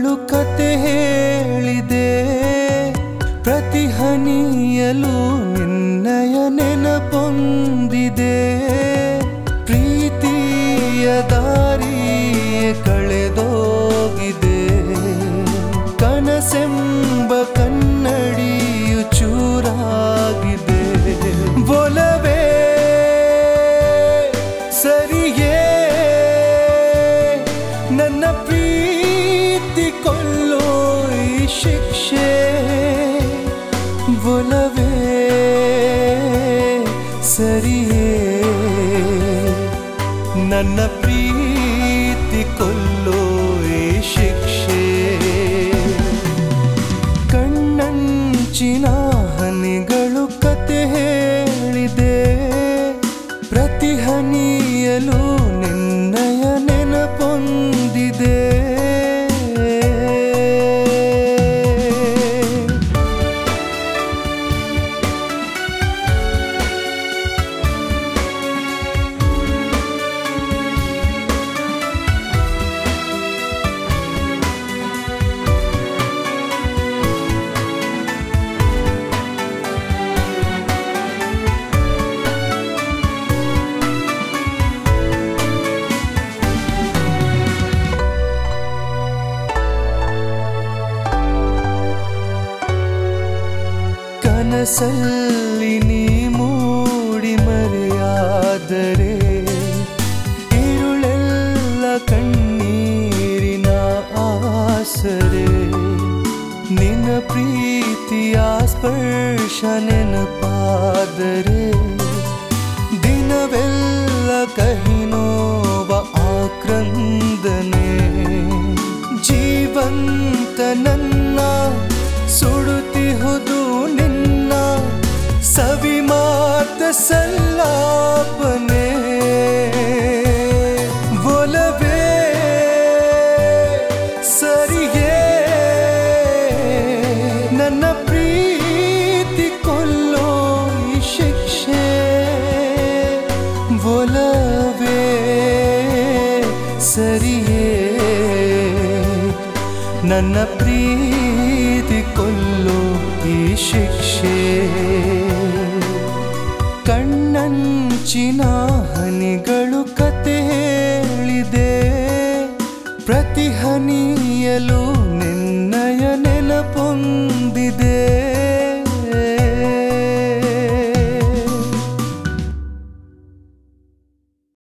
ಹನಿಗಳು ಕತೆ ಹೇಳಿದೆ ಪ್ರತಿ ಹನಿಯಲು ನಿನ್ನಯ ನೆನಪೊಂದಿದೆ ಪ್ರೀತಿಯ ದಾರಿಯೇ ಕಳೆದೋಗಿದೆ ಕನಸೆಂಬ ಕನ್ನಡಿಯು ಚೂರಾಗಿದೆ ಒಲವೇ ಸರಿಯೇ ನನ್ನ ಪ್ರೀತಿ ಕೊಲ್ಲೋ ಈ ಶಿಕ್ಷೆ ಒಲವೇ ಸರಿಯೇ ನನ್ನ ಪ್ರೀತಿ ಕೊಲ್ಲೋ ಈ ಶಿಕ್ಷೆ ಕಣ್ಣಂಚಿನ ಹನಿಗಳು ಕತೆ ಹೇಳಿದೆ ಪ್ರತಿ ಹನಿಯಲು ನಿನ್ನಯ ನೆನಪೊಂದಿದೆ ಕನಸಲ್ಲಿ ನೀ ಮೂಡಿ ಮರೆಯಾದರೆ ഇരുಳೆಲ್ಲ ಕಣ್ಣೀರಿನ ಆಸರೆ ನಿನ್ನ ಪ್ರೀತಿಯ ಸ್ಪರ್ಶ ನೆನಪಾದರೆ ದಿನವೆಲ್ಲ ಕಹಿನೋವ ಆಕ್ರಂದನೆ ಜೀವಂತ ನನ್ನ ಸುಡುತ್ತಿಹುದು ನಿನ್ನ ಸವಿ ಮಾತ ಸಲ್ಲಾಪನೆ ಒಲವೇ ಸರಿಯೇ ನನ್ನ ಪ್ರೀತಿ ಕೊಲ್ಲೋ ಈ ಶಿಕ್ಷೆ ಒಲವೇ ಸರಿಯೇ ನನ್ನ ಪ್ರೀತಿ ಕೊಲ್ಲೋ ಈ ಶಿಕ್ಷೆ